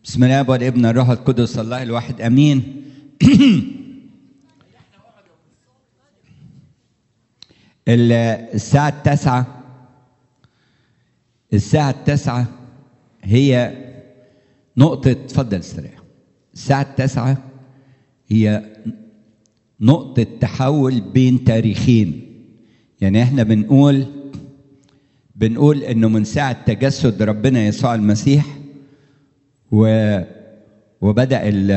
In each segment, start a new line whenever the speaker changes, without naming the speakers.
بسم الله والابن الروح القدس الله الواحد امين ال- الساعة التاسعة الساعة التاسعة هي نقطة اتفضل استريح الساعة التاسعة هي نقطة تحول بين تاريخين يعني احنا بنقول بنقول انه من ساعة تجسد ربنا يسوع المسيح و وبدأ ال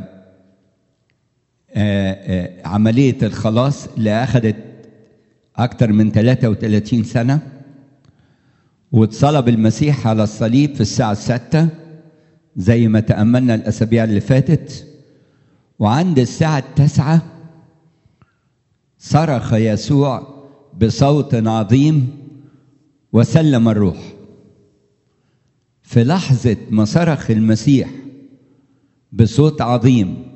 آه، آه، عملية الخلاص اللي أخذت أكثر من 33 سنة واتصلب المسيح على الصليب في الساعة الستة زي ما تأملنا الأسابيع اللي فاتت وعند الساعة التاسعة صرخ يسوع بصوت عظيم وسلم الروح في لحظة ما صرخ المسيح بصوت عظيم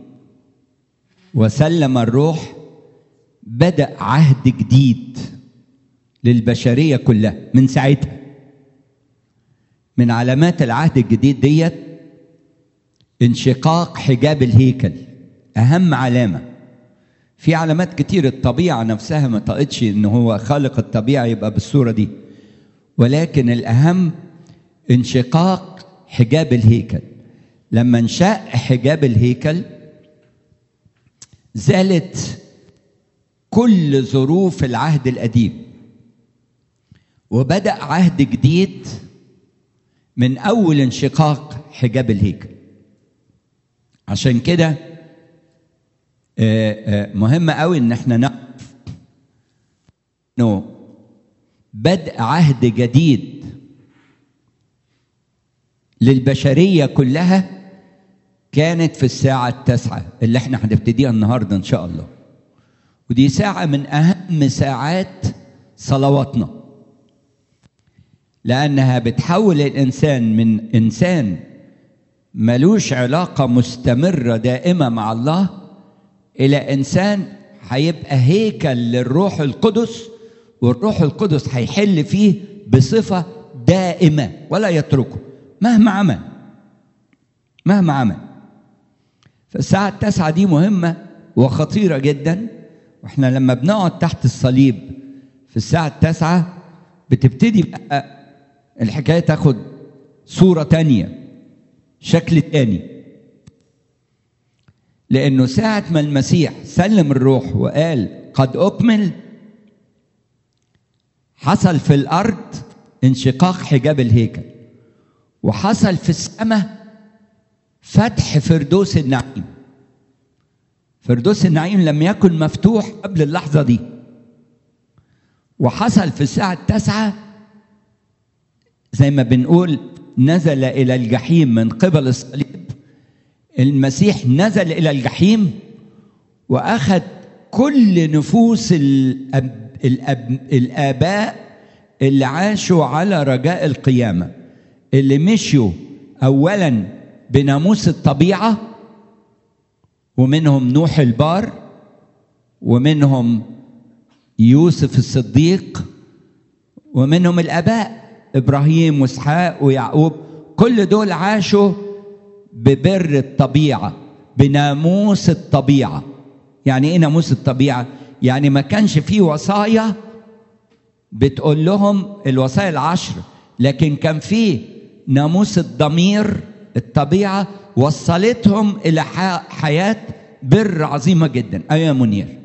وسلم الروح بدأ عهد جديد للبشرية كلها من ساعتها من علامات العهد الجديد ديت انشقاق حجاب الهيكل أهم علامة في علامات كتير الطبيعة نفسها ما طقتش إن هو خالق الطبيعة يبقى بالصورة دي ولكن الأهم انشقاق حجاب الهيكل لما انشق حجاب الهيكل زالت كل ظروف العهد القديم وبدأ عهد جديد من أول انشقاق حجاب الهيكل عشان كده آه، آه، مهم قوي ان احنا نعرف انه بدء عهد جديد للبشريه كلها كانت في الساعه التاسعه اللي احنا هنبتديها النهارده ان شاء الله ودي ساعه من اهم ساعات صلواتنا لانها بتحول الانسان من انسان ملوش علاقه مستمره دائمه مع الله الى انسان هيبقى هيكل للروح القدس والروح القدس هيحل فيه بصفه دائمه ولا يتركه مهما عمل مهما عمل فالساعه التاسعه دي مهمه وخطيره جدا واحنا لما بنقعد تحت الصليب في الساعه التاسعه بتبتدي بقى الحكايه تاخد صوره تانية شكل تاني لانه ساعه ما المسيح سلم الروح وقال قد اكمل حصل في الارض انشقاق حجاب الهيكل وحصل في السماء فتح فردوس النعيم فردوس النعيم لم يكن مفتوح قبل اللحظه دي وحصل في الساعه التاسعه زي ما بنقول نزل الى الجحيم من قبل الصليب المسيح نزل الى الجحيم واخذ كل نفوس الأب الأب الاباء اللي عاشوا على رجاء القيامه اللي مشوا اولا بناموس الطبيعه ومنهم نوح البار ومنهم يوسف الصديق ومنهم الاباء ابراهيم واسحاق ويعقوب كل دول عاشوا ببر الطبيعه بناموس الطبيعه يعني ايه ناموس الطبيعه يعني ما كانش فيه وصايا بتقول لهم الوصايا العشر لكن كان فيه ناموس الضمير الطبيعه وصلتهم الى ح- حياه بر عظيمه جدا ايوه يا منير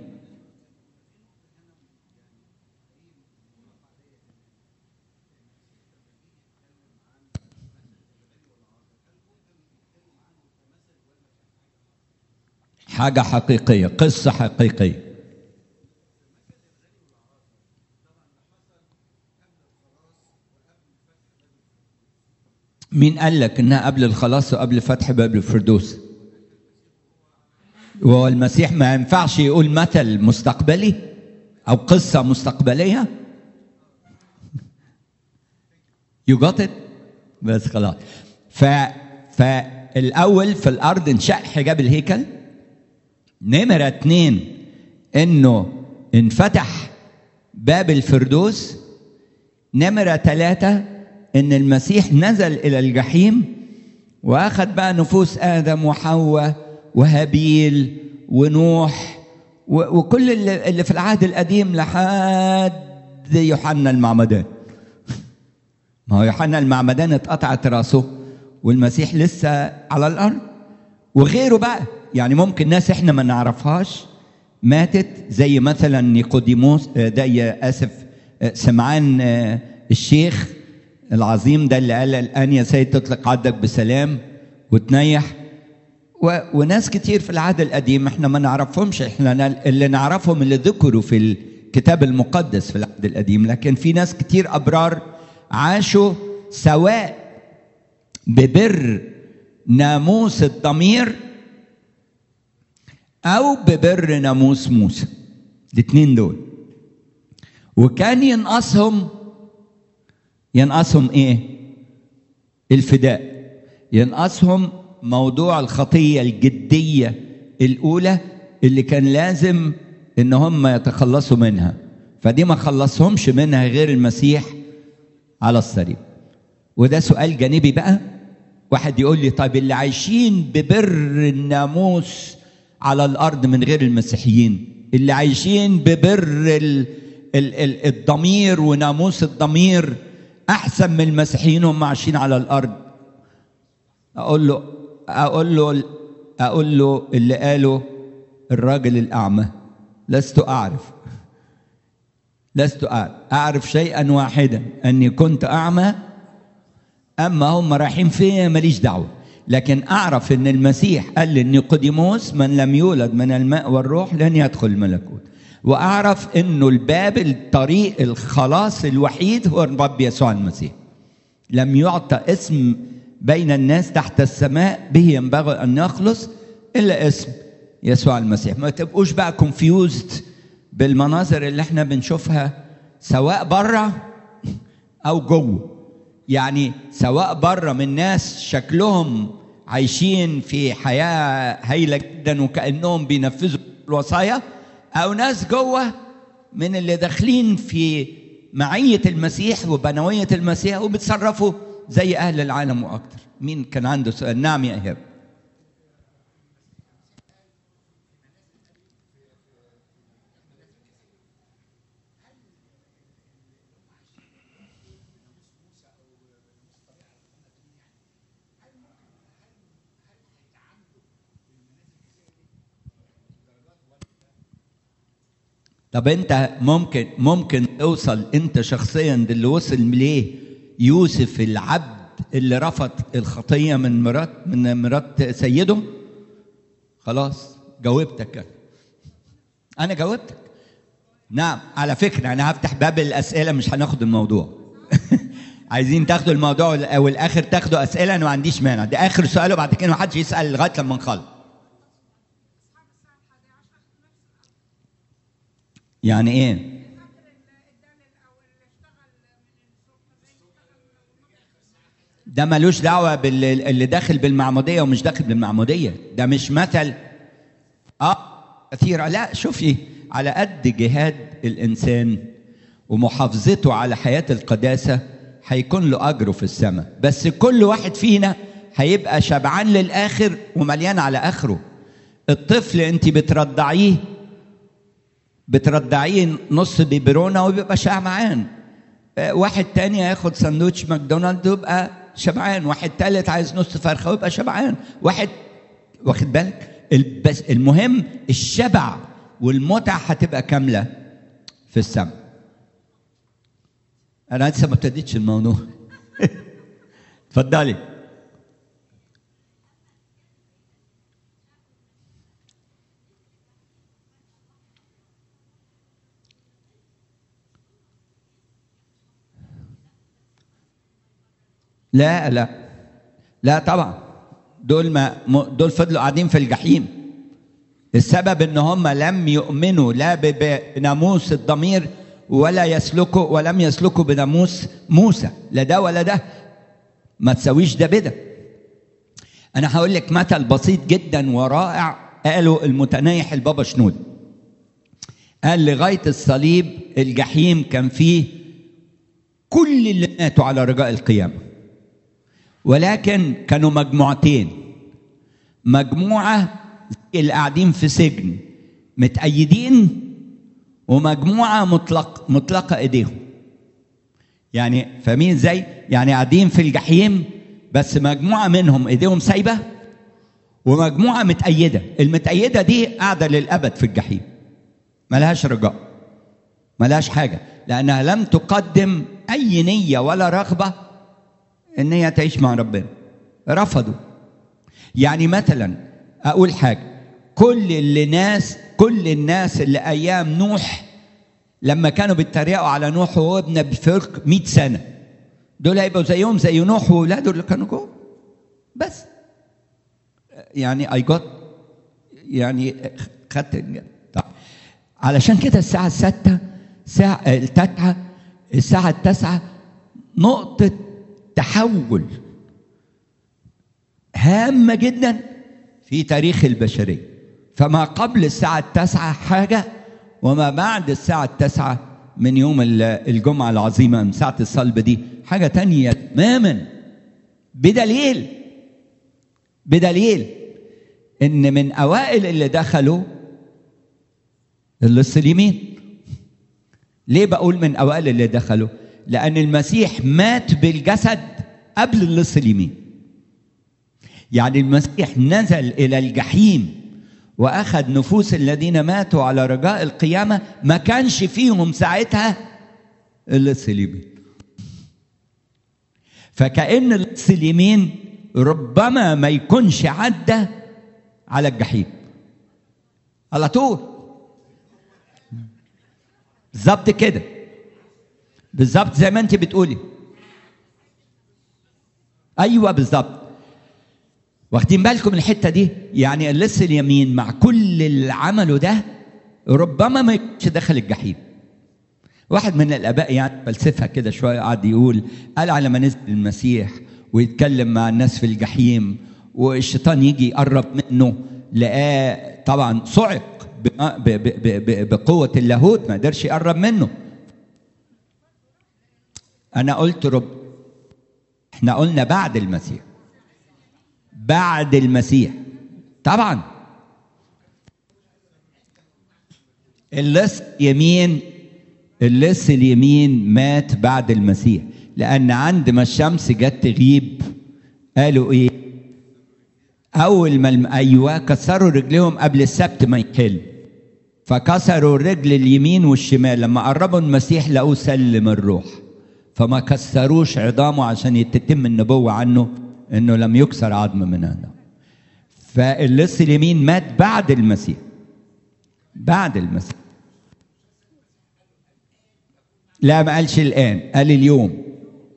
حاجة حقيقية قصة حقيقية مين قال لك انها قبل الخلاص وقبل فتح باب الفردوس والمسيح ما ينفعش يقول مثل مستقبلي او قصة مستقبلية يو جوت ات بس خلاص ف فالاول في الارض انشق حجاب الهيكل نمرة اتنين انه انفتح باب الفردوس نمرة ثلاثة ان المسيح نزل الى الجحيم واخذ بقى نفوس ادم وحواء وهابيل ونوح و- وكل اللي اللي في العهد القديم لحد يوحنا المعمدان ما هو يوحنا المعمدان اتقطعت راسه والمسيح لسه على الارض وغيره بقى يعني ممكن ناس احنا ما نعرفهاش ماتت زي مثلا نيقوديموس آه، ده يا اسف آه، سمعان آه، الشيخ العظيم ده اللي قال الان يا سيد تطلق عبدك بسلام وتنيح و... وناس كتير في العهد القديم احنا ما نعرفهمش احنا اللي نعرفهم اللي ذكروا في الكتاب المقدس في العهد القديم لكن في ناس كتير ابرار عاشوا سواء ببر ناموس الضمير او ببر ناموس موسى الاثنين دول وكان ينقصهم ينقصهم ايه الفداء ينقصهم موضوع الخطيه الجديه الاولى اللي كان لازم ان هم يتخلصوا منها فدي ما خلصهمش منها غير المسيح على الصليب وده سؤال جانبي بقى واحد يقول لي طيب اللي عايشين ببر الناموس على الارض من غير المسيحيين اللي عايشين ببر ال ال ال الضمير وناموس الضمير احسن من المسيحيين هم عايشين على الارض اقول له اقول له اقول له اللي قاله الراجل الاعمى لست اعرف لست اعرف اعرف شيئا واحدا اني كنت اعمى اما هم رايحين فين ماليش دعوه لكن اعرف ان المسيح قال لنيقوديموس من لم يولد من الماء والروح لن يدخل الملكوت واعرف انه الباب الطريق الخلاص الوحيد هو الرب يسوع المسيح لم يعطى اسم بين الناس تحت السماء به ينبغي ان يخلص الا اسم يسوع المسيح ما تبقوش بقى كونفيوزد بالمناظر اللي احنا بنشوفها سواء بره او جوه يعني سواء بره من ناس شكلهم عايشين في حياه هايله جدا وكانهم بينفذوا الوصايا او ناس جوه من اللي داخلين في معيه المسيح وبنويه المسيح وبتصرفوا زي اهل العالم واكتر مين كان عنده سؤال نعم يا ايهاب طب انت ممكن ممكن توصل انت شخصيا اللي وصل ليه يوسف العبد اللي رفض الخطيه من مرات من مرات سيده خلاص جاوبتك انا انا جاوبتك نعم على فكره انا هفتح باب الاسئله مش هناخد الموضوع عايزين تاخدوا الموضوع والاخر تاخدوا اسئله انا ما عنديش مانع ده اخر سؤال وبعد كده ما حدش يسال لغايه لما نخلص يعني ايه ده ملوش دعوه باللي اللي داخل بالمعموديه ومش داخل بالمعموديه ده مش مثل اه كثيره لا شوفي على قد جهاد الانسان ومحافظته على حياه القداسه هيكون له اجره في السماء بس كل واحد فينا هيبقى شبعان للاخر ومليان على اخره الطفل انت بترضعيه بترضعيه نص بيبرونه وبيبقى شبعان واحد تاني هياخد سندوتش ماكدونالد ويبقى شبعان واحد تالت عايز نص فرخه ويبقى شبعان واحد واخد بالك بس المهم الشبع والمتعه هتبقى كامله في السماء انا لسه ما ابتديتش الموضوع اتفضلي لا لا لا طبعا دول ما دول فضلوا قاعدين في الجحيم السبب ان هم لم يؤمنوا لا بناموس الضمير ولا يسلكوا ولم يسلكوا بناموس موسى لا ده ولا ده ما تسويش ده بده انا هقول لك مثل بسيط جدا ورائع قاله المتنايح البابا شنود قال لغايه الصليب الجحيم كان فيه كل اللي ماتوا على رجاء القيامه ولكن كانوا مجموعتين مجموعة اللي قاعدين في سجن متأيدين ومجموعة مطلق مطلقة ايديهم يعني فاهمين ازاي؟ يعني قاعدين في الجحيم بس مجموعة منهم ايديهم سايبة ومجموعة متأيدة المتأيدة دي قاعدة للأبد في الجحيم ملهاش رجاء ملهاش حاجة لأنها لم تقدم أي نية ولا رغبة إن هي تعيش مع ربنا رفضوا يعني مثلا أقول حاجة كل اللي ناس كل الناس اللي أيام نوح لما كانوا بيتريقوا على نوح وهو ابن بفرق 100 سنة دول هيبقوا زيهم زي نوح وولاده اللي كانوا جوه بس يعني اي جوت يعني خدت طيب علشان كده الساعة الستة ساعة التاسعة الساعة التاسعة نقطة تحول هامة جدا في تاريخ البشرية فما قبل الساعة التاسعة حاجة وما بعد الساعة التاسعة من يوم الجمعة العظيمة من ساعة الصلب دي حاجة تانية تماما بدليل بدليل ان من اوائل اللي دخلوا اللص اليمين ليه بقول من اوائل اللي دخلوا لان المسيح مات بالجسد قبل اللص اليمين يعني المسيح نزل الى الجحيم واخذ نفوس الذين ماتوا على رجاء القيامه ما كانش فيهم ساعتها اللص اليمين فكأن اللص اليمين ربما ما يكونش عدى على الجحيم على طول بالظبط كده بالظبط زي ما انت بتقولي ايوه بالظبط واخدين بالكم من الحته دي يعني اللص اليمين مع كل اللي عمله ده ربما ما يكونش دخل الجحيم واحد من الاباء يعني فلسفه كده شويه قعد يقول قال على ما نزل المسيح ويتكلم مع الناس في الجحيم والشيطان يجي يقرب منه لقاه طبعا صعق بقوة اللاهوت ما قدرش يقرب منه أنا قلت رب احنا قلنا بعد المسيح بعد المسيح طبعا اللص يمين اللص اليمين مات بعد المسيح لأن عند ما الشمس جت تغيب قالوا إيه؟ أول ما الم... أيوه كسروا رجليهم قبل السبت ما يحل فكسروا الرجل اليمين والشمال لما قربوا المسيح لقوه سلم الروح فما كسروش عظامه عشان تتم النبوة عنه إنه لم يكسر عظم من هذا فاللص اليمين مات بعد المسيح بعد المسيح لا ما قالش الآن قال اليوم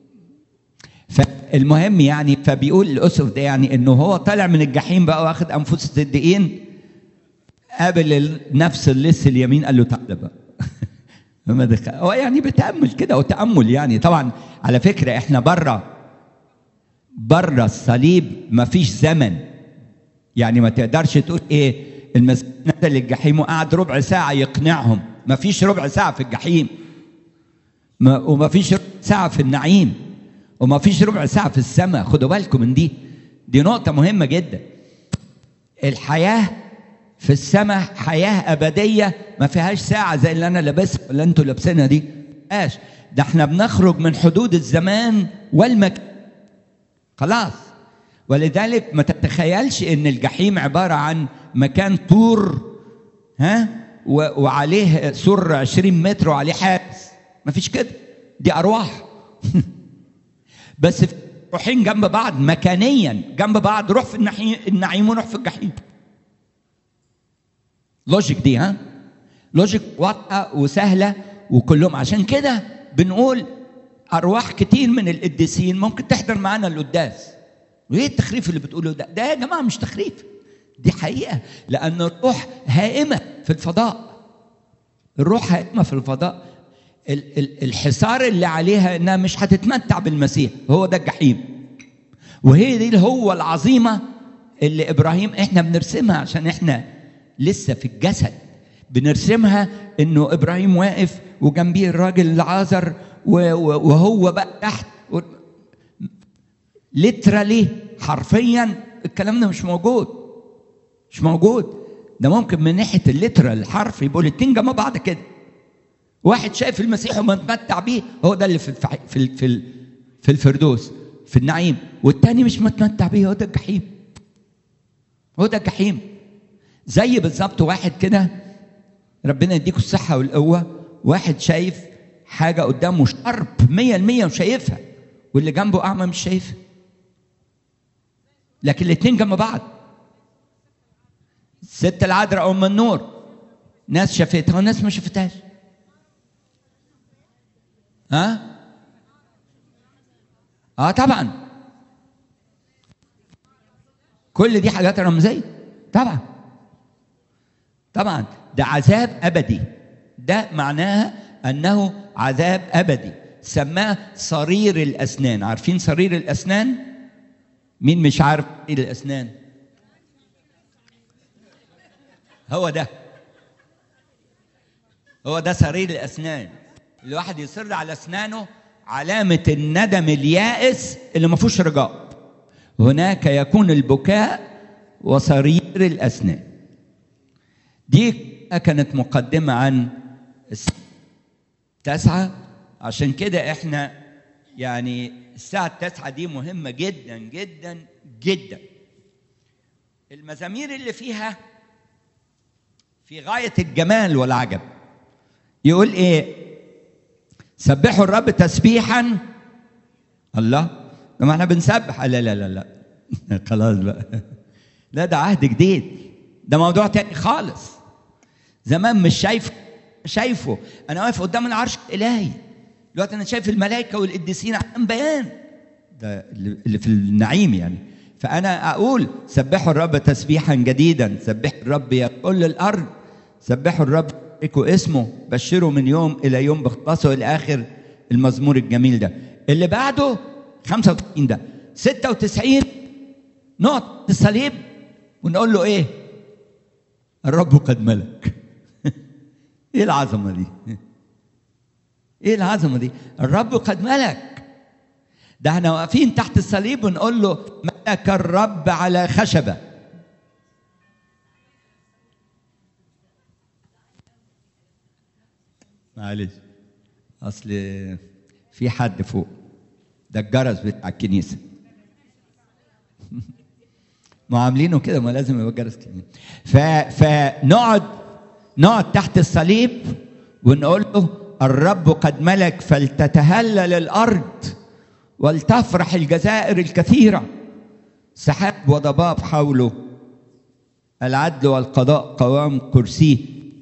فالمهم يعني فبيقول الاسف ده يعني انه هو طالع من الجحيم بقى واخد انفس الصديقين قابل نفس اللص اليمين قال له تعالى بقى ما دخل هو يعني بتامل كده وتامل يعني طبعا على فكره احنا بره بره الصليب ما فيش زمن يعني ما تقدرش تقول ايه المسيح نزل الجحيم وقعد ربع ساعه يقنعهم ما فيش ربع ساعه في الجحيم ما وما فيش ربع ساعه في النعيم وما فيش ربع ساعة في السماء خدوا بالكم من دي دي نقطة مهمة جدا الحياة في السماء حياة أبدية ما فيهاش ساعة زي اللي أنا لابسها اللي أنتوا لابسينها دي ماش ده احنا بنخرج من حدود الزمان والمكان خلاص ولذلك ما تتخيلش ان الجحيم عبارة عن مكان طور ها وعليه سور 20 متر وعليه حابس ما فيش كده دي أرواح بس روحين جنب بعض مكانيا جنب بعض روح في النعيم وروح في الجحيم لوجيك دي ها لوجيك واضحه وسهله وكلهم عشان كده بنقول ارواح كتير من القديسين ممكن تحضر معانا القداس وايه التخريف اللي بتقوله ده ده يا جماعه مش تخريف دي حقيقه لان الروح هائمه في الفضاء الروح هائمه في الفضاء الحصار اللي عليها انها مش هتتمتع بالمسيح هو ده الجحيم وهي دي الهوة العظيمة اللي ابراهيم احنا بنرسمها عشان احنا لسه في الجسد بنرسمها انه ابراهيم واقف وجنبيه الراجل العازر وهو بقى تحت ليترالي حرفيا الكلام ده مش موجود مش موجود ده ممكن من ناحيه الليترال الحرف يبقوا الاتنين جنب بعض كده واحد شايف المسيح ومتمتع بيه هو ده اللي في الفع... في ال... في, ال... في الفردوس في النعيم والتاني مش متمتع بيه هو ده الجحيم هو ده الجحيم زي بالظبط واحد كده ربنا يديكوا الصحه والقوه واحد شايف حاجه قدامه شرب 100% وشايفها واللي جنبه اعمى مش شايفها لكن الاثنين جنب بعض الست العذراء ام النور ناس شافتها وناس ما شافتهاش ها اه طبعا كل دي حاجات رمزيه طبعا طبعا ده عذاب ابدي ده معناها انه عذاب ابدي سماه صرير الاسنان عارفين صرير الاسنان مين مش عارف صرير الاسنان هو ده هو ده صرير الاسنان الواحد يصر على اسنانه علامه الندم اليائس اللي ما فيهوش رجاء هناك يكون البكاء وصرير الاسنان دي كانت مقدمه عن التاسعه عشان كده احنا يعني الساعه التاسعه دي مهمه جدا جدا جدا المزامير اللي فيها في غايه الجمال والعجب يقول ايه سبحوا الرب تسبيحا الله لما احنا بنسبح لا لا لا لا خلاص بقى لا ده عهد جديد ده موضوع تاني خالص زمان مش شايف شايفه انا واقف قدام العرش الالهي دلوقتي انا شايف الملائكه والقديسين عن بيان ده اللي في النعيم يعني فانا اقول سبحوا الرب تسبيحا جديدا سبحوا الرب يا كل الارض سبحوا الرب باركوا اسمه بشروا من يوم الى يوم بخلاصه الى اخر المزمور الجميل ده اللي بعده 95 ده 96 نقط الصليب ونقول له ايه الرب قد ملك ايه العظمه دي ايه العظمه دي الرب قد ملك ده احنا واقفين تحت الصليب ونقول له ملك الرب على خشبه معلش اصل في حد فوق ده الجرس بتاع الكنيسه ما عاملينه كده ما لازم يبقى جرس كنيسه ف... فنقعد نقعد تحت الصليب ونقول له الرب قد ملك فلتتهلل الارض ولتفرح الجزائر الكثيره سحاب وضباب حوله العدل والقضاء قوام كرسيه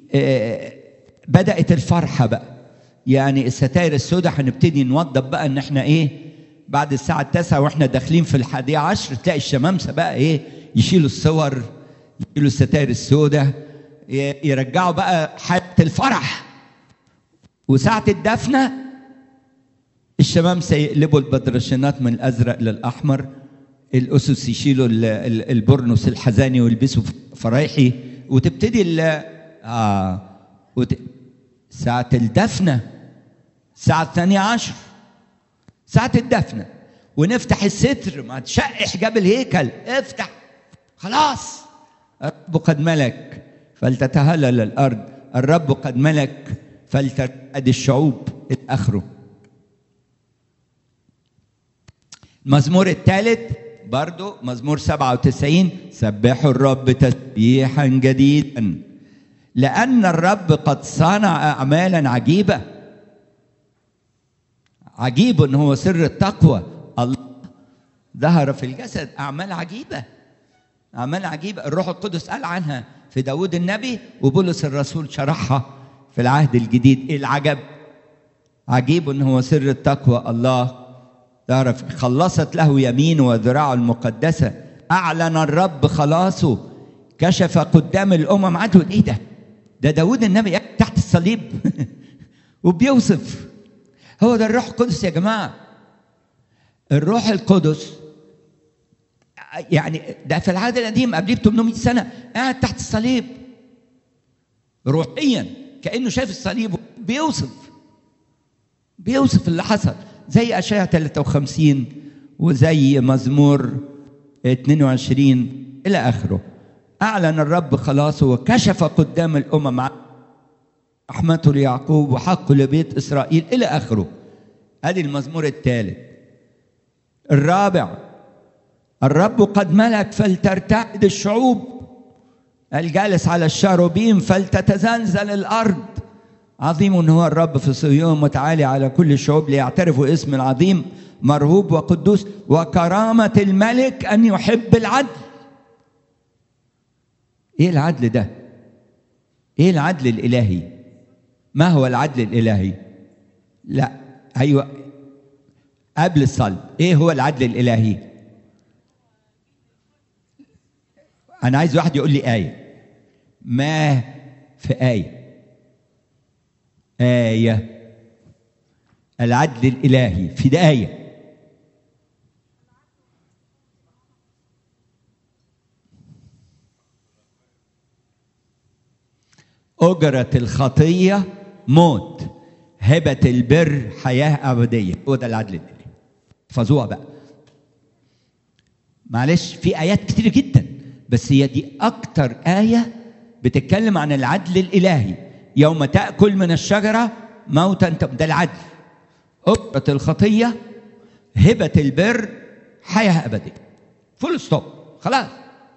بدات الفرحه بقى يعني الستائر السوداء هنبتدي نوضب بقى ان احنا ايه بعد الساعة التاسعة واحنا داخلين في الحادية عشر تلاقي الشمامسة بقى ايه يشيلوا الصور يشيلوا الستائر السوداء يرجعوا بقى حالة الفرح وساعة الدفنة الشمامسة يقلبوا البدرشينات من الأزرق للأحمر الأسس يشيلوا البرنس الحزاني ويلبسوا فرايحي وتبتدي ال آه وت... ساعة الدفنة الساعة الثانية عشر ساعة الدفنة ونفتح الستر ما تشق حجاب الهيكل افتح خلاص الرب قد ملك فلتتهلل الأرض الرب قد ملك فلترقد الشعوب إلى آخره المزمور الثالث برضو مزمور 97 سبحوا الرب تسبيحا جديدا لأن الرب قد صنع أعمالا عجيبة عجيب ان هو سر التقوى الله ظهر في الجسد اعمال عجيبه اعمال عجيبه الروح القدس قال عنها في داود النبي وبولس الرسول شرحها في العهد الجديد ايه العجب عجيب ان هو سر التقوى الله ظهر خلصت له يمينه وذراعه المقدسه اعلن الرب خلاصه كشف قدام الامم عدو ايه ده ده داود النبي تحت الصليب وبيوصف هو ده الروح القدس يا جماعه الروح القدس يعني ده في العهد القديم قبليه ب 800 سنه قاعد تحت الصليب روحيا كانه شايف الصليب بيوصف بيوصف اللي حصل زي اشعياء 53 وزي مزمور 22 إلى آخره أعلن الرب خلاصه وكشف قدام الأمم رحمته ليعقوب وحقه لبيت إسرائيل إلى آخره هذه المزمور الثالث الرابع الرب قد ملك فلترتعد الشعوب الجالس على الشاروبيم فلتتزلزل الارض عظيم هو الرب في صهيون متعالي على كل الشعوب ليعترفوا اسم العظيم مرهوب وقدوس وكرامة الملك أن يحب العدل إيه العدل ده؟ إيه العدل الإلهي؟ ما هو العدل الإلهي؟ لا أيوه قبل الصلب إيه هو العدل الإلهي؟ أنا عايز واحد يقول لي آية ما في آية آية العدل الإلهي في ده آية أجرة الخطية موت هبة البر حياة أبدية هو ده العدل الإلهي احفظوها بقى معلش في آيات كتير جدا بس هي دي أكتر آية بتتكلم عن العدل الإلهي يوم تأكل من الشجرة موتا ده العدل أجرة الخطية هبة البر حياة أبدية فول ستوب خلاص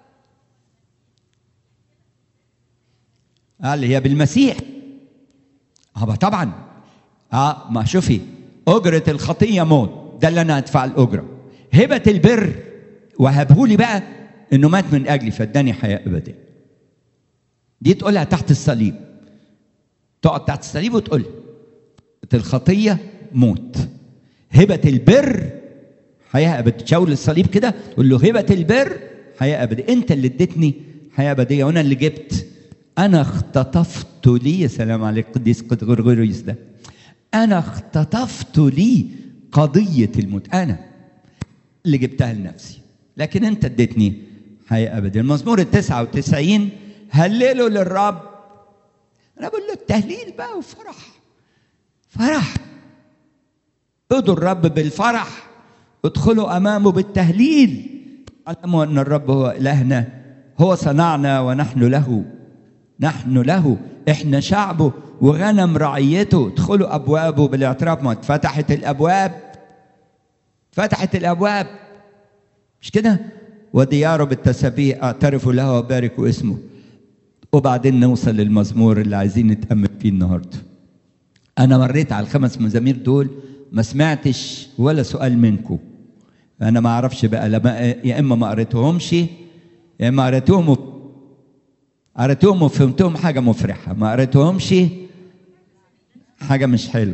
قال هي بالمسيح اه طبعا اه ما شوفي أجرة الخطية موت ده اللي أنا هدفع الأجرة هبة البر وهبهولي بقى انه مات من اجلي فاداني حياه ابديه دي تقولها تحت الصليب تقعد تحت الصليب وتقول الخطيه موت هبه البر حياه ابديه تشاور الصليب كده تقول له هبه البر حياه ابديه انت اللي اديتني حياه ابديه وانا اللي جبت انا اختطفت لي سلام عليك قديس غرغوريوس ده انا اختطفت لي قضيه الموت انا اللي جبتها لنفسي لكن انت اديتني حياة أبدية المزمور التسعة وتسعين هللوا للرب أنا بقول له التهليل بقى وفرح فرح ادوا الرب بالفرح ادخلوا أمامه بالتهليل علموا أن الرب هو إلهنا هو صنعنا ونحن له نحن له احنا شعبه وغنم رعيته ادخلوا ابوابه بالاعتراف ما اتفتحت الابواب فتحت الابواب مش كده ودياره بالتسابيح اعترفوا له وباركوا اسمه وبعدين نوصل للمزمور اللي عايزين نتأمل فيه النهارده انا مريت على الخمس مزامير دول ما سمعتش ولا سؤال منكم انا ما اعرفش بقى لما يا اما ما قريتهمش يا اما قريتهم قريتهم وفهمتهم حاجه مفرحه ما قريتهمش حاجه مش حلوه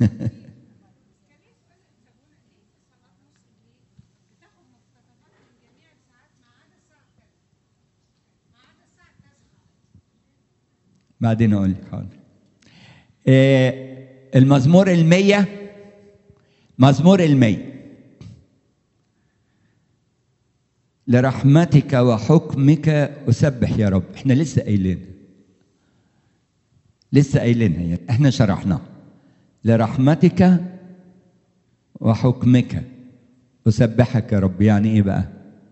بعدين اقول لك حاضر آه المزمور المية مزمور المية لرحمتك وحكمك أسبح يا رب احنا لسه قايلين لسه قايلينها يعني احنا شرحناها لرحمتك وحكمك أسبحك يا رب يعني ايه بقى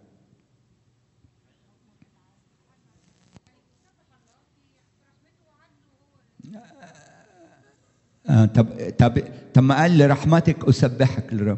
آه طب طب طب ما قال لرحمتك اسبحك للرب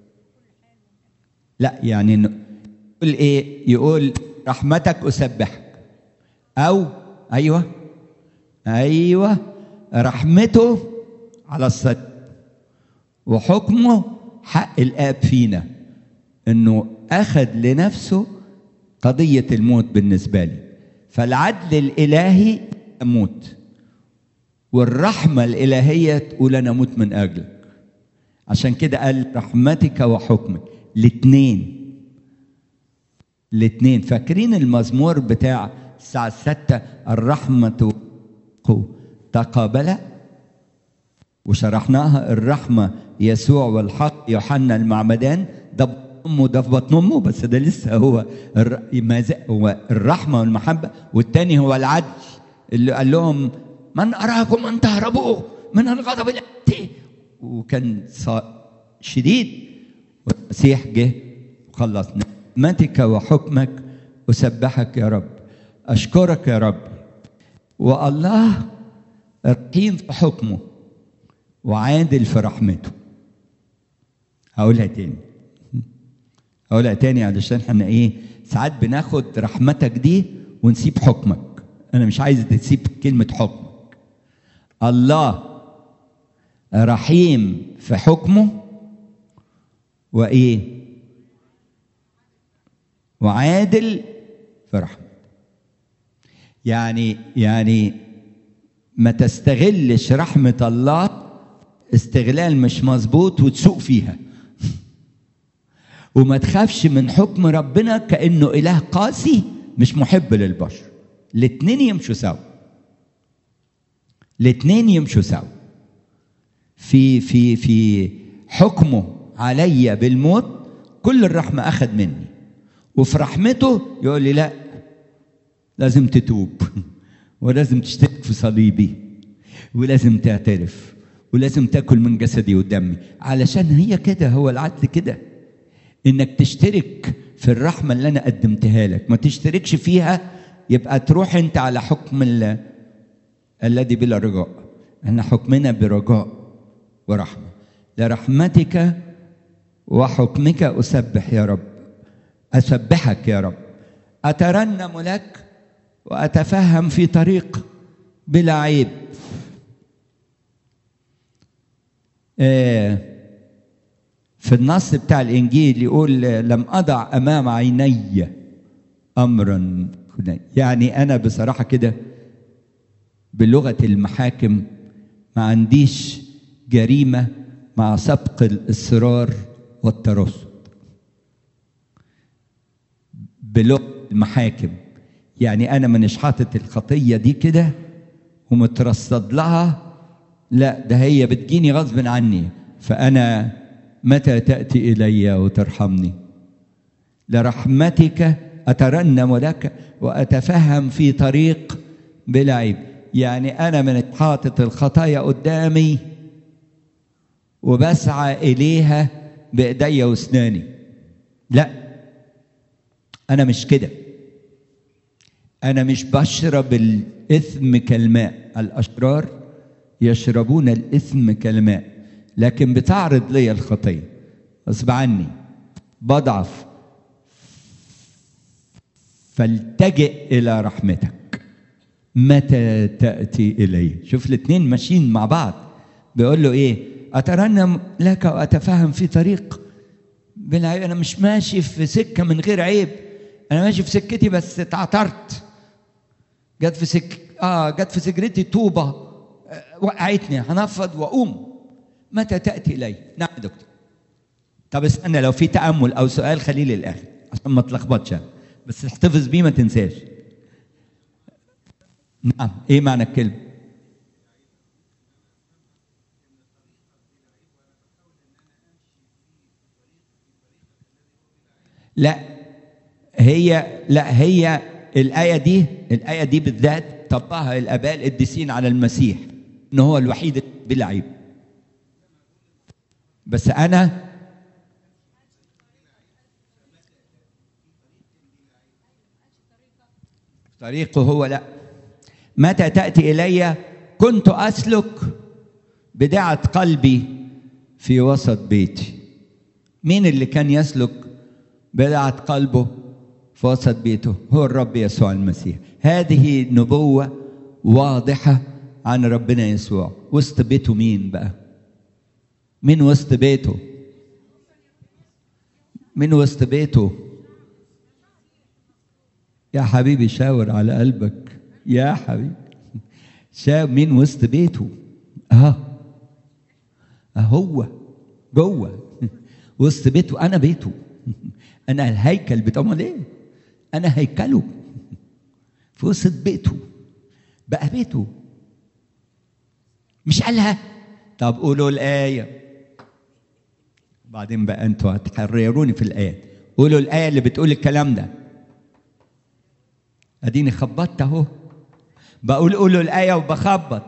لا يعني يقول ايه يقول رحمتك اسبحك او ايوه ايوه رحمته على الصدق وحكمه حق الاب فينا انه اخذ لنفسه قضيه الموت بالنسبه لي فالعدل الالهي اموت والرحمة الإلهية تقول أنا أموت من أجلك عشان كده قال رحمتك وحكمك الاثنين الاثنين فاكرين المزمور بتاع الساعة الستة الرحمة تقابلا وشرحناها الرحمة يسوع والحق يوحنا المعمدان ده امه ده في بطن امه بس ده لسه هو هو الرحمه والمحبه والتاني هو العدل اللي قال لهم من أراكم أن تهربوا من الغضب الآتي وكان شديد والمسيح جه خلصنا نعمتك وحكمك أسبحك يا رب أشكرك يا رب والله رحيم في حكمه وعادل في رحمته هقولها تاني هقولها تاني علشان احنا ايه ساعات بناخد رحمتك دي ونسيب حكمك انا مش عايز تسيب كلمة حكمك الله رحيم في حكمه وايه وعادل في رحمته يعني يعني ما تستغلش رحمة الله استغلال مش مظبوط وتسوق فيها وما تخافش من حكم ربنا كأنه إله قاسي مش محب للبشر الاتنين يمشوا سوا الاتنين يمشوا سوا في في في حكمه عليا بالموت كل الرحمة أخذ مني وفي رحمته يقول لي لا لازم تتوب ولازم تشترك في صليبي ولازم تعترف ولازم تاكل من جسدي ودمي علشان هي كده هو العدل كده انك تشترك في الرحمه اللي انا قدمتها لك ما تشتركش فيها يبقى تروح انت على حكم ال- الذي بلا رجاء احنا حكمنا برجاء ورحمه لرحمتك وحكمك اسبح يا رب اسبحك يا رب اترنم لك واتفهم في طريق بلا عيب آه، في النص بتاع الانجيل يقول آه، لم اضع امام عيني امرا يعني انا بصراحه كده بلغه المحاكم ما عنديش جريمه مع سبق الاصرار والترصد بلغه المحاكم يعني انا مانيش حاطط الخطيه دي كده ومترصد لها لا ده هي بتجيني غصب عني فانا متى تاتي الي وترحمني لرحمتك اترنم لك واتفهم في طريق بلا عيب يعني انا من حاطط الخطايا قدامي وبسعى اليها بايديا واسناني لا انا مش كده انا مش بشرب الاثم كالماء الاشرار يشربون الاثم كالماء لكن بتعرض لي الخطيه غصب عني بضعف فالتجئ الى رحمتك متى تاتي الي شوف الاثنين ماشيين مع بعض بيقول له ايه اترنم لك واتفهم في طريق بلا عيب انا مش ماشي في سكه من غير عيب انا ماشي في سكتي بس اتعثرت جت في سك اه جت في سجرتي طوبه آه، وقعتني هنفض واقوم متى تاتي الي نعم يا دكتور طب استنى لو في تامل او سؤال خليه للاخر عشان ما تلخبطش أنا. بس احتفظ بيه ما تنساش نعم ايه معنى الكلمه لا هي لا هي الآية دي الآية دي بالذات طبقها الآباء القديسين على المسيح إن هو الوحيد بلا عيب بس أنا طريقه هو لا متى تأتي إلي كنت أسلك بدعة قلبي في وسط بيتي مين اللي كان يسلك بدعة قلبه في وسط بيته هو الرب يسوع المسيح هذه نبوة واضحة عن ربنا يسوع وسط بيته مين بقى مين وسط بيته مين وسط بيته يا حبيبي شاور على قلبك يا حبيبي شاور مين وسط بيته اه هو جوه وسط بيته انا بيته انا الهيكل بتاعه امال ايه انا هيكله في وسط بيته بقى بيته مش قالها طب قولوا الايه بعدين بقى انتوا هتحرروني في الايات قولوا الايه اللي بتقول الكلام ده اديني خبطت اهو بقول قولوا الايه وبخبط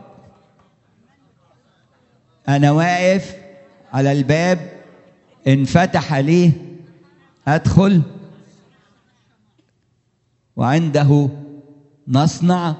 انا واقف على الباب انفتح عليه ادخل وعنده نصنع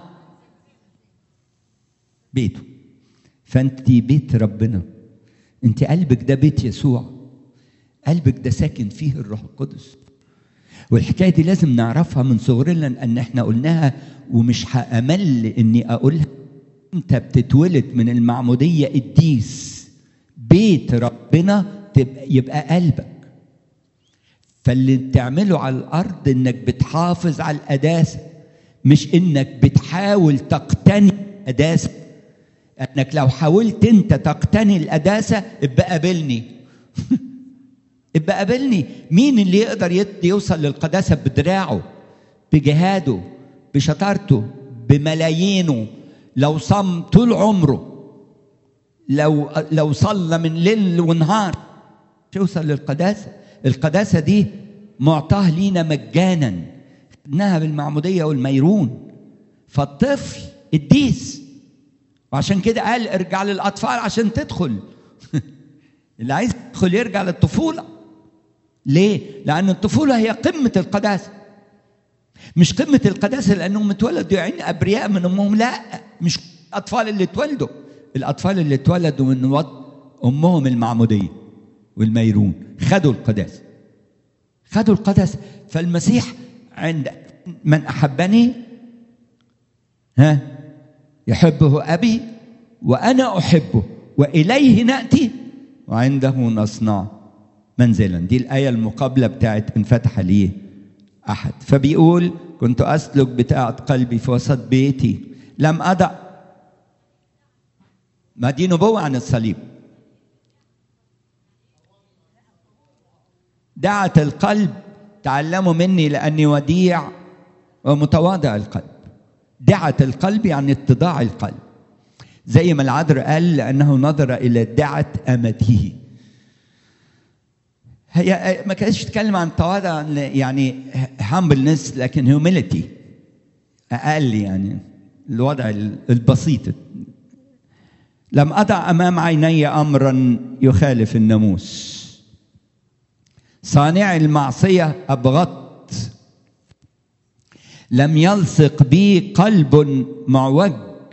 بيته فانت بيت ربنا انت قلبك ده بيت يسوع قلبك ده ساكن فيه الروح القدس والحكايه دي لازم نعرفها من صغرنا لان احنا قلناها ومش هامل اني اقولها انت بتتولد من المعموديه قديس بيت ربنا تبقى يبقى قلبك فاللي تعمله على الارض انك بتحافظ على القداسه مش انك بتحاول تقتني القداسه انك لو حاولت انت تقتني القداسه ابقى قابلني ابقى قابلني مين اللي يقدر يوصل للقداسه بدراعه بجهاده بشطارته بملايينه لو صم طول عمره لو لو صلى من ليل ونهار توصل للقداسه القداسه دي معطاه لينا مجانا خدناها بالمعموديه والميرون فالطفل قديس وعشان كده قال ارجع للاطفال عشان تدخل اللي عايز يدخل يرجع للطفوله ليه؟ لأن الطفولة هي قمة القداسة مش قمة القداسة لأنهم اتولدوا يعني أبرياء من أمهم لا مش الأطفال اللي اتولدوا الأطفال اللي اتولدوا من وضع أمهم المعمودية والميرون خدوا القداسة خدوا القداسة فالمسيح عند من أحبني ها يحبه أبي وأنا أحبه وإليه نأتي وعنده نصنع منزلا دي الآية المقابلة بتاعت انفتح لي أحد فبيقول كنت أسلك بتاعة قلبي في وسط بيتي لم أضع ما دي نبوة عن الصليب دعت القلب تعلموا مني لأني وديع ومتواضع القلب دعت القلب يعني اتضاع القلب زي ما العذر قال لأنه نظر إلى دعة أمته هي ما كانتش تتكلم عن تواضع يعني هامبلنس لكن هيوميليتي اقل يعني الوضع البسيط لم اضع امام عيني امرا يخالف الناموس صانع المعصيه ابغضت لم يلصق بي قلب معوج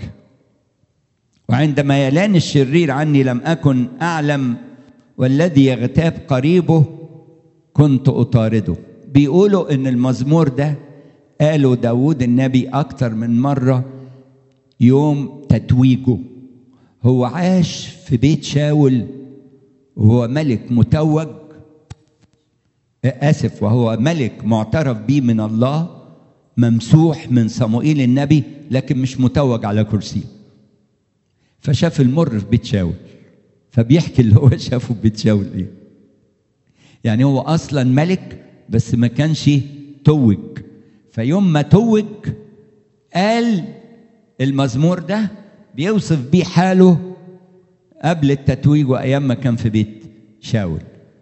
وعند ميلان الشرير عني لم اكن اعلم والذي يغتاب قريبه كنت أطارده بيقولوا إن المزمور ده قالوا داود النبي أكتر من مرة يوم تتويجه هو عاش في بيت شاول وهو ملك متوج آسف وهو ملك معترف به من الله ممسوح من صموئيل النبي لكن مش متوج على كرسي فشاف المر في بيت شاول فبيحكي اللي هو شافه في بيت شاول ايه يعني هو اصلا ملك بس ما كانش توج فيوم ما توج قال المزمور ده بيوصف بيه حاله قبل التتويج وايام ما كان في بيت شاول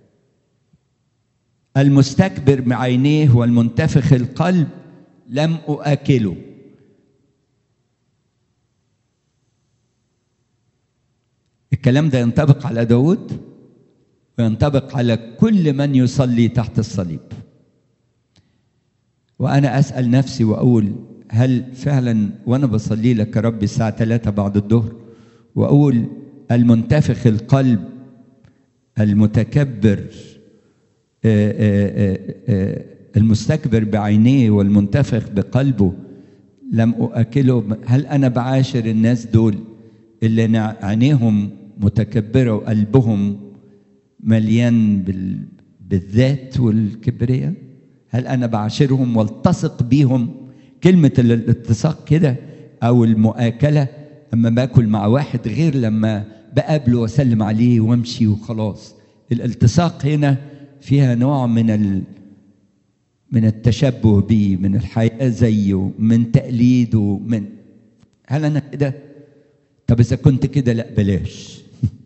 المستكبر بعينيه والمنتفخ القلب لم اؤكله الكلام ده ينطبق على داود وينطبق على كل من يصلي تحت الصليب وأنا أسأل نفسي وأقول هل فعلا وأنا بصلي لك يا رب الساعة 3 بعد الظهر وأقول المنتفخ القلب المتكبر المستكبر بعينيه والمنتفخ بقلبه لم أؤكله هل أنا بعاشر الناس دول اللي عينيهم متكبرة وقلبهم مليان بال... بالذات والكبرياء هل أنا بعاشرهم والتصق بيهم كلمة الاتساق كده أو المؤاكلة أما باكل مع واحد غير لما بقابله وأسلم عليه وأمشي وخلاص الالتصاق هنا فيها نوع من ال... من التشبه بيه من الحياة زيه من تقليده من هل أنا كده طب إذا كنت كده لا بلاش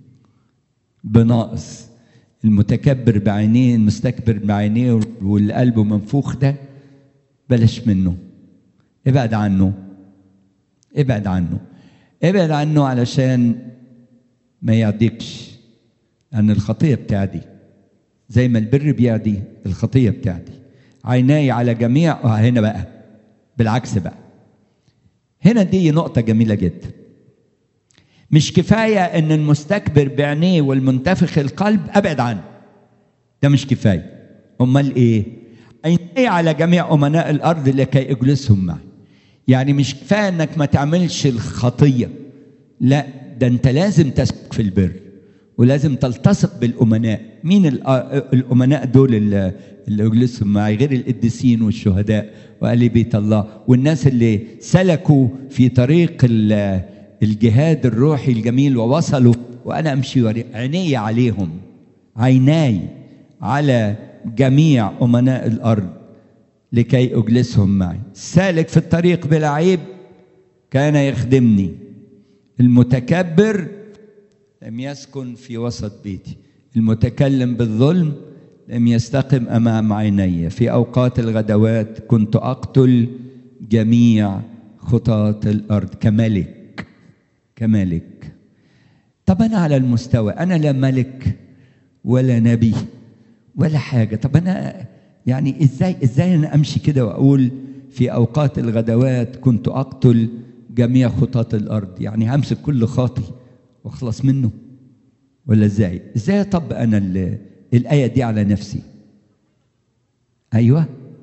بناقص المتكبر بعينيه المستكبر بعينيه واللي قلبه منفوخ ده بلاش منه ابعد عنه ابعد عنه ابعد عنه علشان ما يعديكش لأن الخطية بتعدي زي ما البر بيعدي الخطيه بتعدي عيناي على جميع آه هنا بقى بالعكس بقى هنا دي نقطه جميله جدا مش كفايه ان المستكبر بعينيه والمنتفخ القلب ابعد عنه ده مش كفايه امال ايه عيني على جميع امناء الارض لكي اجلسهم معي يعني مش كفايه انك ما تعملش الخطيه لا ده انت لازم تسلك في البر ولازم تلتصق بالامناء مين الامناء دول اللي يجلسهم معي غير القديسين والشهداء وآل بيت الله والناس اللي سلكوا في طريق الجهاد الروحي الجميل ووصلوا وانا امشي عيني عليهم عيناي على جميع امناء الارض لكي اجلسهم معي سالك في الطريق بلا عيب كان يخدمني المتكبر لم يسكن في وسط بيتي المتكلم بالظلم لم يستقم امام عيني في اوقات الغدوات كنت اقتل جميع خطاة الارض كملك كملك طب انا على المستوى انا لا ملك ولا نبي ولا حاجه طب انا يعني ازاي ازاي انا امشي كده واقول في اوقات الغدوات كنت اقتل جميع خطاة الارض يعني همسك كل خاطي واخلص منه ولا ازاي ازاي اطبق انا الايه دي على نفسي ايوه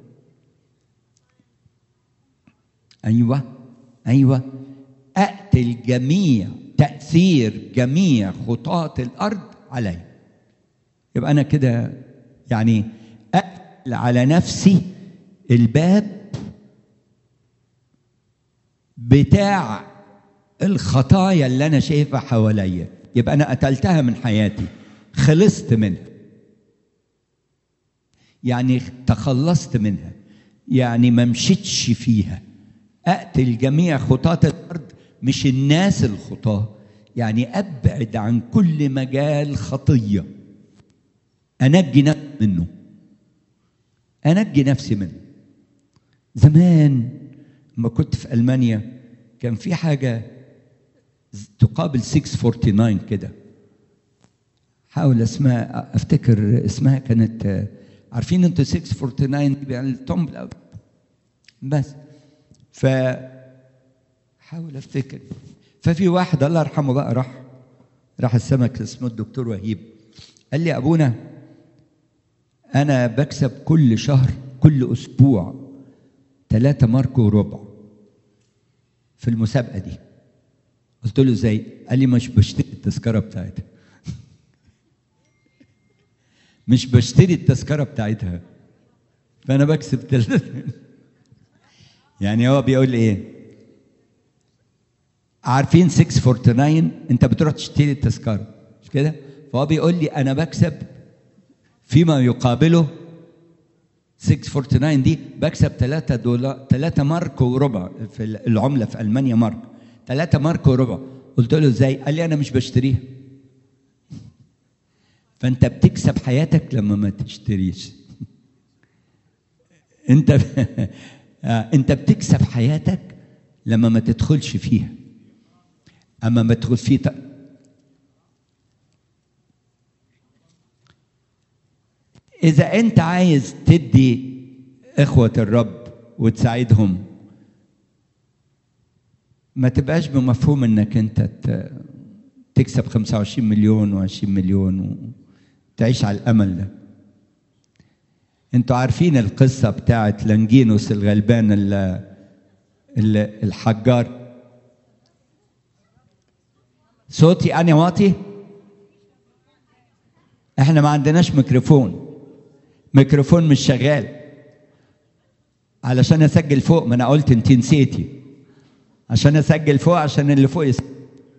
ايوه ايوه اقتل جميع تاثير جميع خطاة الارض علي يبقى انا كده يعني اقفل على نفسي الباب بتاع الخطايا اللي انا شايفها حواليا يبقى انا قتلتها من حياتي خلصت منها يعني تخلصت منها يعني ما مشيتش فيها اقتل جميع خطاة الارض مش الناس الخطاه يعني ابعد عن كل مجال خطيه انجي نفسي منه انجي نفسي منه زمان لما كنت في المانيا كان في حاجه تقابل 649 كده حاول اسمها افتكر اسمها كانت عارفين انتوا 649 يعني الطنب بس ف حاول افتكر ففي واحد الله يرحمه بقى راح راح السمك اسمه الدكتور وهيب قال لي ابونا انا بكسب كل شهر كل اسبوع ثلاثة مارك وربع في المسابقة دي قلت له ازاي؟ قال لي مش بشتري التذكرة بتاعتها مش بشتري التذكرة بتاعتها فأنا بكسب ثلاثة يعني هو بيقول لي إيه؟ عارفين 649 أنت بتروح تشتري التذكرة مش كده؟ فهو بيقول لي أنا بكسب فيما يقابله 649 دي بكسب 3 دولار 3 مارك وربع في العمله في المانيا مارك 3 مارك وربع قلت له ازاي؟ قال لي انا مش بشتريها فانت بتكسب حياتك لما ما تشتريش انت انت بتكسب حياتك لما ما تدخلش فيها اما ما تدخل فيه ت... اذا انت عايز تدي اخوه الرب وتساعدهم ما تبقاش بمفهوم انك انت تكسب 25 مليون و20 مليون وتعيش على الامل ده انتوا عارفين القصة بتاعت لانجينوس الغلبان الحجار صوتي أنا واطي احنا ما عندناش ميكروفون ميكروفون مش شغال علشان اسجل فوق ما انا قلت انت نسيتي عشان اسجل فوق عشان اللي فوق يسجل.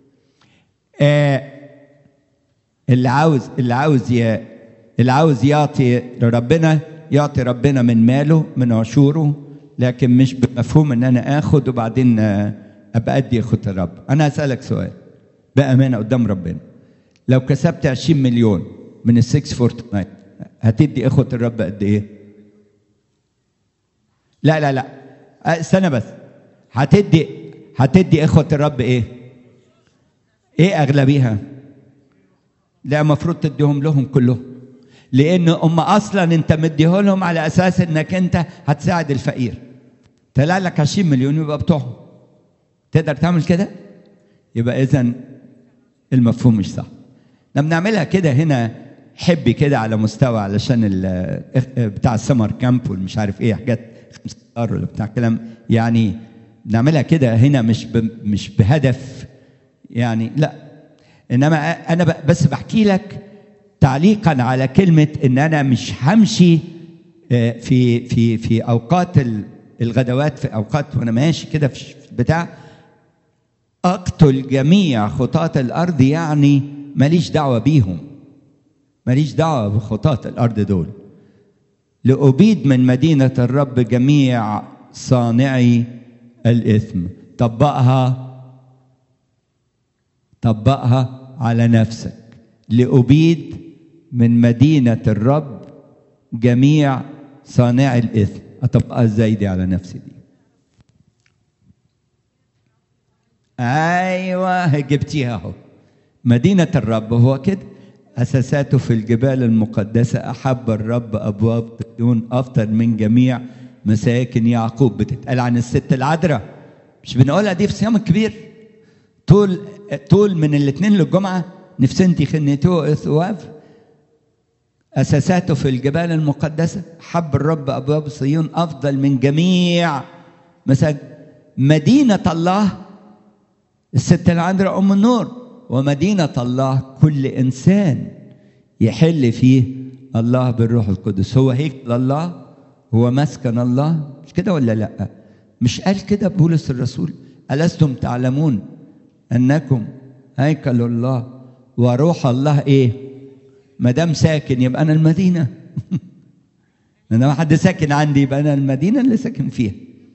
آه اللي عاوز اللي عاوز ي... اللي عاوز يعطي لربنا يعطي ربنا من ماله من عشوره لكن مش بمفهوم ان انا اخد وبعدين ابقى ادي اخد الرب انا هسالك سؤال بامانه قدام ربنا لو كسبت 20 مليون من ال 649 هتدي اخوة الرب قد ايه؟ لا لا لا استنى بس هتدي هتدي اخوة الرب ايه؟ ايه اغلبيها؟ لا المفروض تديهم لهم كلهم لان هم اصلا انت مديهولهم على اساس انك انت هتساعد الفقير طلع لك 20 مليون يبقى بتوعهم تقدر تعمل كده يبقى اذا المفهوم مش صح لما بنعملها كده هنا حبي كده على مستوى علشان ال- بتاع السمر كامب والمش عارف ايه حاجات 15 ولا بتاع كلام يعني بنعملها كده هنا مش ب... مش بهدف يعني لا انما انا ب... بس بحكي لك تعليقا على كلمه ان انا مش همشي آه، في في في اوقات ال- الغدوات في اوقات وانا ماشي كده في بتاع اقتل جميع خطاة الارض يعني ماليش دعوه بيهم ماليش دعوه بخطاة الارض دول لأبيد من مدينة الرب جميع صانعي الإثم طبقها طبقها على نفسك لأبيد من مدينة الرب جميع صانعي الإثم أطبقها إزاي دي على نفسي دي أيوة جبتيها أهو مدينة الرب هو كده أساساته في الجبال المقدسة أحب الرب أبواب صهيون أفضل من جميع مساكن يعقوب بتتقال عن الست العذراء مش بنقولها دي في صيام الكبير طول طول من الاثنين للجمعة نفسنتي خنيتو إثواف أساساته في الجبال المقدسة حب الرب أبواب صهيون أفضل من جميع مساكن مدينة الله الست العذراء أم النور ومدينة الله كل إنسان يحل فيه الله بالروح القدس هو هيكل الله هو مسكن الله مش كده ولا لا مش قال كده بولس الرسول ألستم تعلمون أنكم هيكل الله وروح الله إيه ما دام ساكن يبقى أنا المدينة ما دام حد ساكن عندي يبقى أنا المدينة اللي ساكن فيها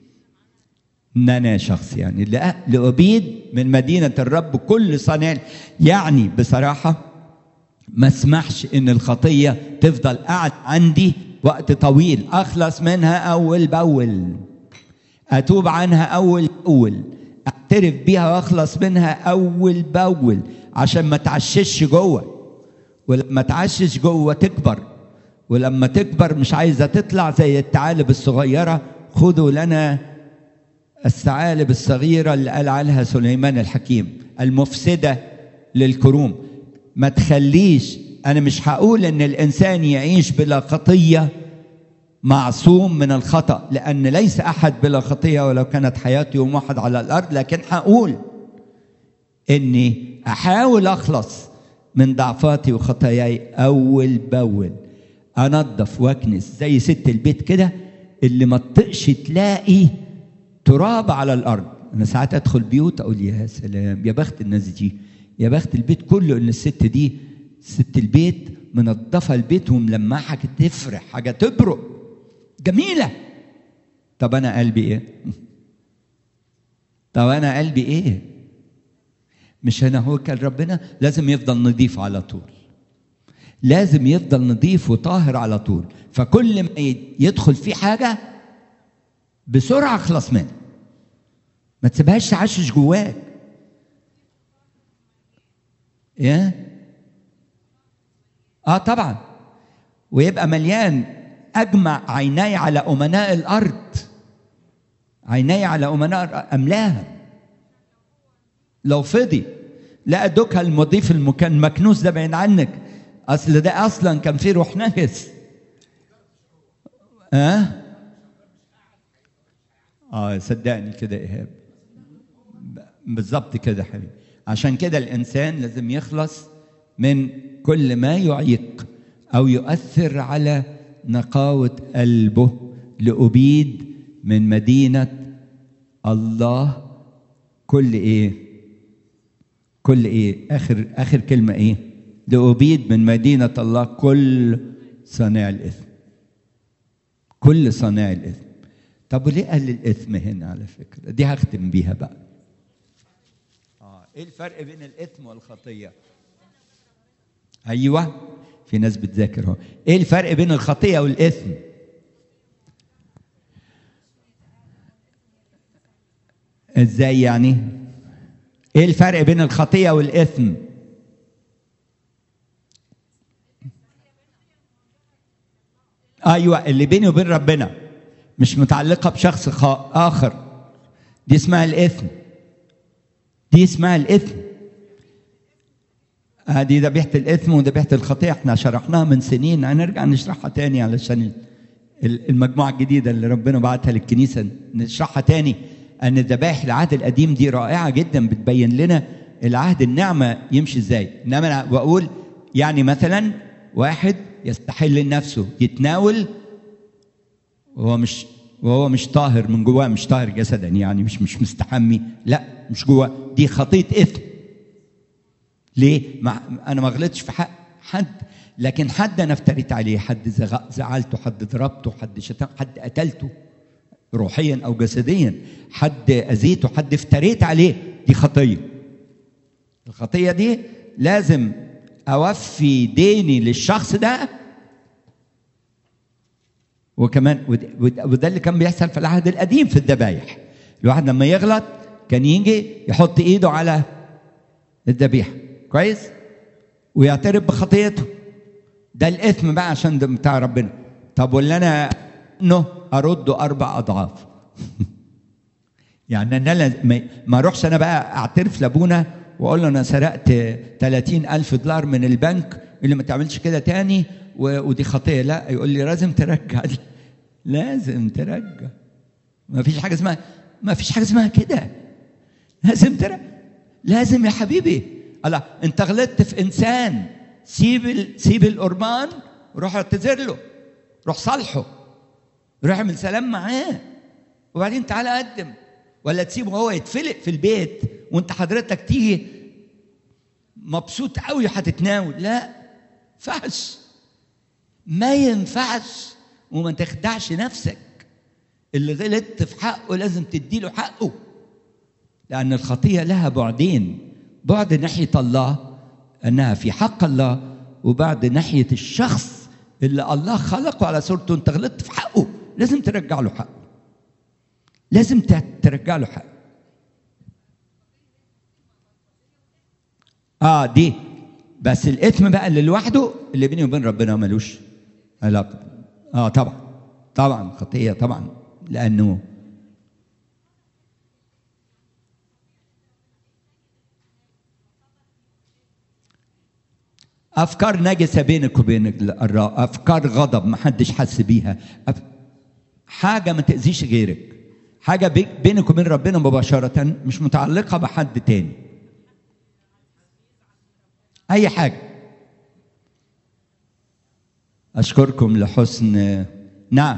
ان انا شخص يعني لأ- لأبيد من مدينة الرب كل صانع يعني بصراحة ما اسمحش ان الخطية تفضل قاعد عندي وقت طويل اخلص منها اول باول اتوب عنها اول باول اعترف بيها واخلص منها اول باول عشان ما تعشش جوه ولما تعشش جوه تكبر ولما تكبر مش عايزه تطلع زي الثعالب الصغيره خذوا لنا الثعالب الصغيرة اللي قال عنها سليمان الحكيم المفسدة للكروم ما تخليش أنا مش هقول إن الإنسان يعيش بلا خطية معصوم من الخطأ لأن ليس أحد بلا خطية ولو كانت حياته يوم واحد على الأرض لكن هقول إني أحاول أخلص من ضعفاتي وخطاياي أول بأول أنظف وأكنس زي ست البيت كده اللي ما تطقش تلاقي تراب على الارض انا ساعات ادخل بيوت اقول يا سلام يا بخت الناس دي يا بخت البيت كله ان الست دي ست البيت منظفه البيت وملمعه حاجه تفرح حاجه تبرق جميله طب انا قلبي ايه طب انا قلبي ايه مش انا هو كان ربنا لازم يفضل نظيف على طول لازم يفضل نظيف وطاهر على طول فكل ما يدخل فيه حاجه بسرعه اخلص منها ما تسيبهاش تعشش جواك يا اه طبعا ويبقى مليان اجمع عيناي على امناء الارض عيناي على امناء الأرض، املاها لو فضي لا ادوكها المضيف المكان مكنوس ده بعيد عنك اصل ده اصلا كان فيه روح نجس اه اه صدقني كده ايهاب بالظبط كده حبيبي عشان كده الانسان لازم يخلص من كل ما يعيق او يؤثر على نقاوه قلبه لابيد من مدينه الله كل ايه كل ايه اخر اخر كلمه ايه لابيد من مدينه الله كل صانع الاثم كل صانع الاثم طب وليه قال الاثم هنا على فكره دي هختم بيها بقى اه ايه الفرق بين الاثم والخطيه ايوه في ناس بتذاكر اهو ايه الفرق بين الخطيه والاثم ازاي يعني ايه الفرق بين الخطيه والاثم ايوه اللي بيني وبين ربنا مش متعلقه بشخص خ- اخر دي اسمها الاثم دي اسمها الاثم آه دي ذبيحه الاثم وذبيحه الخطيه احنا شرحناها من سنين هنرجع نشرحها تاني علشان ال- المجموعه الجديده اللي ربنا بعتها للكنيسه نشرحها تاني ان ذبائح العهد القديم دي رائعه جدا بتبين لنا العهد النعمه يمشي ازاي انما انا بقول يعني مثلا واحد يستحل لنفسه يتناول وهو مش وهو مش طاهر من جواه مش طاهر جسدا يعني مش مش مستحمي لا مش جواه دي خطيه اثم ليه؟ ما انا ما غلطتش في حق حد لكن حد انا افتريت عليه حد زغ- زعلته حد ضربته حد شتم حد قتلته روحيا او جسديا حد اذيته حد افتريت عليه دي خطيه الخطيه دي لازم اوفي ديني للشخص ده وكمان ود- ود- وده اللي كان بيحصل في العهد القديم في الذبايح الواحد لما يغلط كان يجي يحط ايده على الذبيحه كويس ويعترف بخطيته ده الاثم بقى عشان ده بتاع ربنا طب واللي انا انه ارده اربع اضعاف يعني انا لا- ما- ما اروحش انا بقى اعترف لابونا واقول له انا سرقت 30 الف دولار من البنك اللي ما تعملش كده تاني و- ودي خطيه لا يقول لي لازم ترجع دي لازم ترجع ما فيش حاجه اسمها ما فيش حاجه اسمها كده لازم ترجع لازم يا حبيبي الله انت غلطت في انسان سيب ال... سيب القربان وروح اعتذر له روح صالحه روح اعمل سلام معاه وبعدين تعالى قدم ولا تسيبه هو يتفلق في البيت وانت حضرتك تيجي مبسوط قوي هتتناول لا ينفعش ما ينفعش وما تخدعش نفسك اللي غلطت في حقه لازم تديله حقه لأن الخطية لها بعدين بعد ناحية الله أنها في حق الله وبعد ناحية الشخص اللي الله خلقه على صورته أنت غلطت في حقه لازم ترجع له حقه لازم ت- ترجع له حقه اه دي بس الاثم بقى اللي لوحده اللي بيني وبين ربنا ملوش علاقه اه طبعا طبعا خطيه طبعا لانه افكار نجسه بينك وبين الرا افكار غضب ما حدش حس بيها أف... حاجه ما تاذيش غيرك حاجه بي- بينك وبين ربنا مباشره مش متعلقه بحد تاني اي حاجه اشكركم لحسن نعم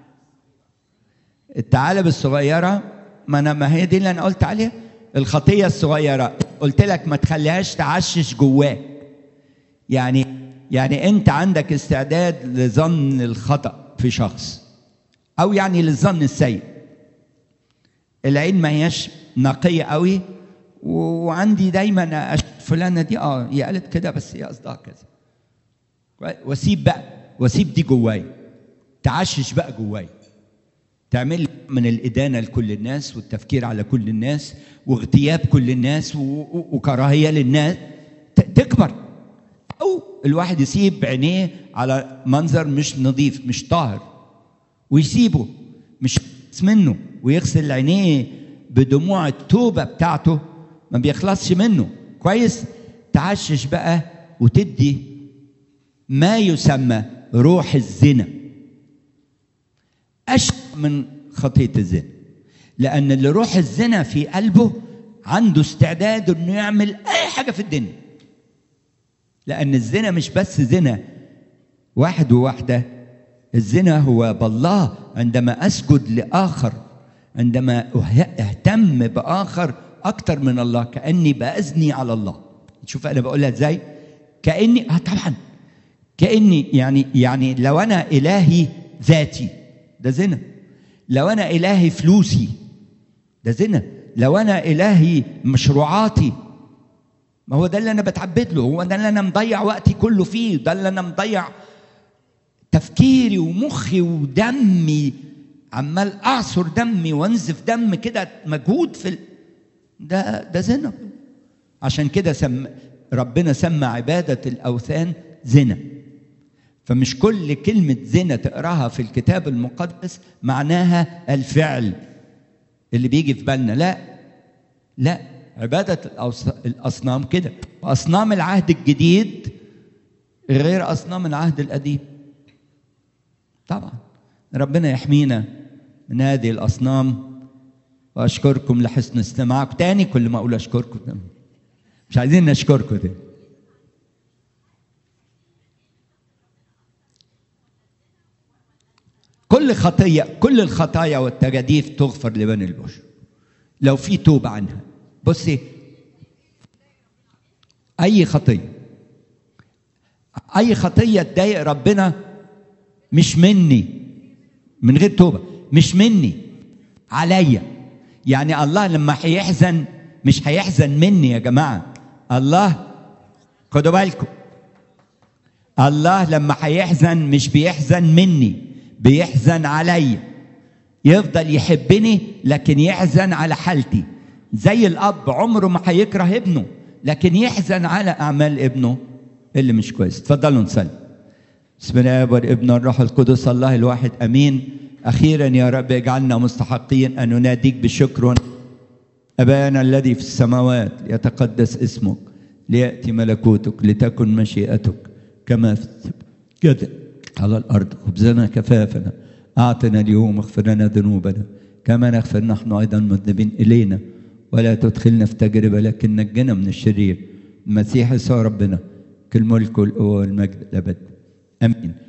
الثعالب الصغيره ما انا ما هي دي اللي انا قلت عليها الخطيه الصغيره قلت لك ما تخليهاش تعشش جواك يعني يعني انت عندك استعداد لظن الخطا في شخص او يعني للظن السيء العين ما هياش نقيه قوي و- وعندي دايما أش- فلانه دي اه هي قالت كده بس هي قصدها كذا كويس؟ واسيب بقى واسيب دي جوايا تعشش بقى جوايا تعمل من الإدانة لكل الناس والتفكير على كل الناس واغتياب كل الناس و- و- وكراهية للناس ت- تكبر أو الواحد يسيب عينيه على منظر مش نظيف مش طاهر ويسيبه مش يخلص منه ويغسل عينيه بدموع التوبة بتاعته ما بيخلصش منه كويس تعشش بقى وتدي ما يسمى روح الزنا أشد من خطية الزنا لأن اللي روح الزنا في قلبه عنده استعداد إنه يعمل أي حاجة في الدنيا لأن الزنا مش بس زنا واحد وواحدة الزنا هو بالله عندما أسجد لآخر عندما أه- أهتم بآخر أكتر من الله كأني بأزني على الله شوف أنا بقولها إزاي كأني آه طبعا كأني يعني يعني لو أنا إلهي ذاتي ده زنا لو أنا إلهي فلوسي ده زنا لو أنا إلهي مشروعاتي ما هو ده اللي أنا بتعبد له هو ده اللي أنا مضيع وقتي كله فيه ده اللي أنا مضيع تفكيري ومخي ودمي عمال اعصر دمي وانزف دم كده مجهود في ال... ده ده زنا عشان كده سم ربنا سمى عباده الاوثان زنا فمش كل كلمة زنا تقراها في الكتاب المقدس معناها الفعل اللي بيجي في بالنا لا لا عبادة الأصنام كده أصنام العهد الجديد غير أصنام العهد القديم طبعا ربنا يحمينا من هذه الأصنام وأشكركم لحسن استماعكم تاني كل ما أقول أشكركم مش عايزين نشكركم تاني كل خطية كل الخطايا والتجاديف تغفر لبني البشر لو في توبة عنها بصي أي خطية أي خطية تضايق ربنا مش مني من غير توبة مش مني عليا يعني الله لما هيحزن مش هيحزن مني يا جماعة الله خدوا بالكم الله لما هيحزن مش بيحزن مني بيحزن عليا يفضل يحبني لكن يحزن على حالتي زي الاب عمره ما هيكره ابنه لكن يحزن على اعمال ابنه اللي مش كويس اتفضلوا نصلي بسم الله والابن والروح القدس الله الواحد امين اخيرا يا رب اجعلنا مستحقين ان نناديك بشكر ابانا الذي في السماوات يتقدس اسمك لياتي ملكوتك لتكن مشيئتك كما في كذا على الارض خبزنا كفافنا اعطنا اليوم اغفر لنا ذنوبنا كما نغفر نحن ايضا مذنبين الينا ولا تدخلنا في تجربه لكن نجنا من الشرير المسيح يسوع ربنا كل ملك والقوه والمجد الابد امين